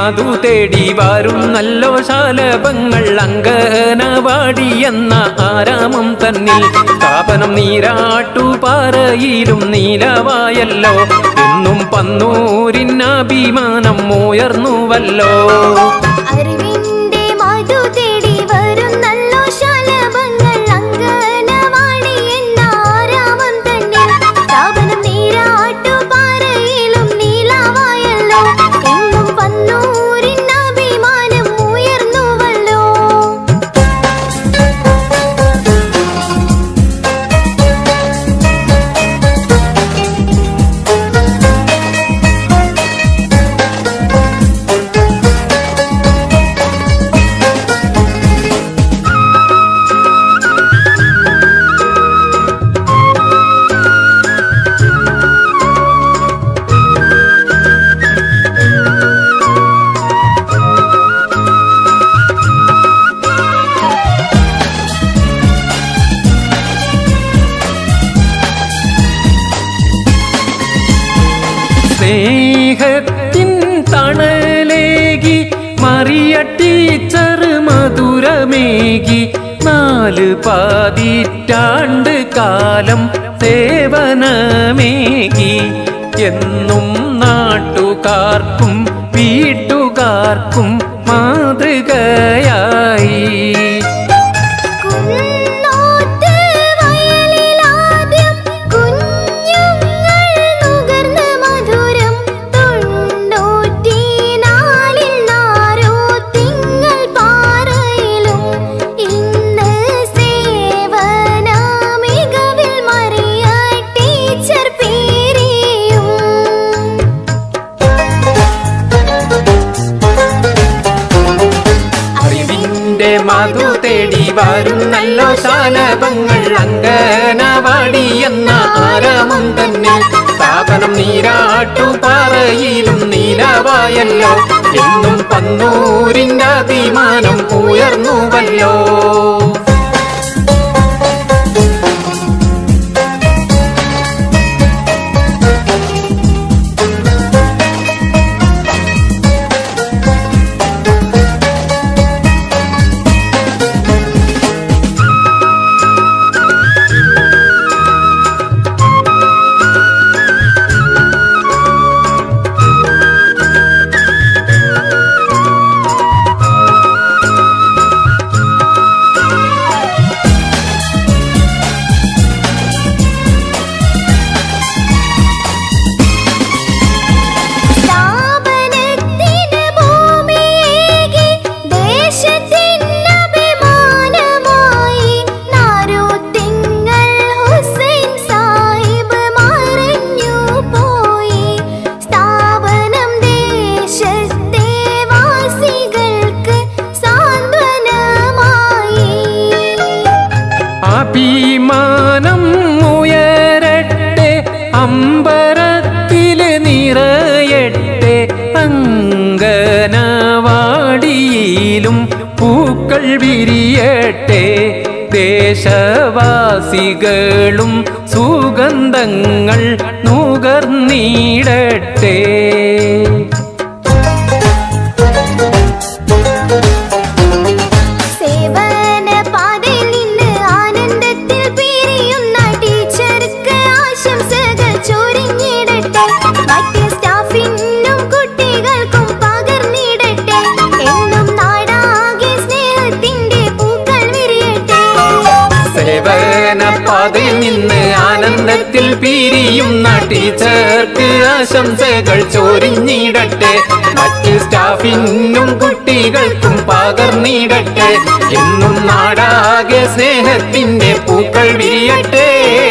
മാതു തേടി വരും നല്ലോ ശാലഭങ്ങൾ അങ്കനവാടി എന്ന ആരാമം തന്നിൽ സ്ഥാപനം നീരാട്ടുപാറയിലും നീലവായല്ലോ എന്നും പന്നൂരിനഭിമാനം ഉയർന്നുവല്ലോ അറിവിന്റെ മധു തേടി വരും നല്ലോ ശലഭങ്ങൾ അങ്കനവാടി എന്ന ആരാമം തന്നെ സ്ഥാപനം നീരാട്ടുപാറയിലും നീലാവായല്ലോ എങ്ങും പന്നൂരിൻ അഭിമാനം ഉയർന്നുവല്ലോ സ്നേഹത്തിൻ തണലേകി മറിയ ടീച്ചർ മധുരമേകി നാല് പതിറ്റാണ്ട് കാലം സേവനമേകി എന്നും നാട്ടുകാർക്കും വീട്ടുകാർക്കും മാതൃകയായി കുന്നോത്ത് വയലിലാദ്യം കുഞ്ഞുങ്ങൾ നുകർന്ന മധുരം തൊണ്ണൂറ്റിനാലിൽ നാരോ തിങ്കൾ പാറയിലും ഇന്ന് സേവന മികവിൽ മറിയ ടീച്ചർ പേരിയും അറിവിന്റെ മധു തേടി വരും നല്ലോ ശാലഭങ്ങൾ അങ്കനവാടി എന്ന ആരാമം തന്നെ സ്ഥാപനം നീരാട്ടുപാറയിലും നീലവായല്ലോ എന്നും പന്നൂരിന്റെ അഭിമാനം ഉയർന്നുവല്ലോ സ്ഥാപനത്തിന് ഭൂമിയേകി ദേശത്തിനഭിമാനമായി നാരൂത്തിങ്കൾ ഹുസൈൻ സാഹിബ് മറഞ്ഞു പോയി സ്ഥാപനം ദേശത്തെ വാസികൾക്ക് സാന്ത്വനമായി അഭിമാനം ഉയരട്ടെ അമ്പരത്തില് നിറയട്ടെ അങ്കനവാടിയിലും പൂക്കൾ വിരിയട്ടെ ദേശവാസികളും സുഗന്ധങ്ങൾ നുകർന്നിടട്ടെ സേവന പാതയിൽ നിന്ന് ആനന്ദത്തിൽ പിരിയുന്ന ടീച്ചർക്ക് ആശംസകൾ ചൊരിഞ്ഞിടട്ടെ മറ്റ് സ്റ്റാഫിനും കുട്ടികൾക്കും പകർന്നിടട്ടെ എന്നും നാടാകെ സ്നേഹത്തിന്റെ പൂക്കൾ വിരിയട്ടെ സേവന പാതയിൽ നിന്ന് ആനന്ദത്തിൽ പിരിയുന്ന ടീച്ചർക്ക് ആശംസകൾ ചൊരിഞ്ഞിടട്ടെ മറ്റ് സ്റ്റാഫിനും കുട്ടികൾക്കും പകർന്നിടട്ടെ എന്നും നാടാകെ സ്നേഹത്തിന്റെ പൂക്കൾ വിരിയട്ടെ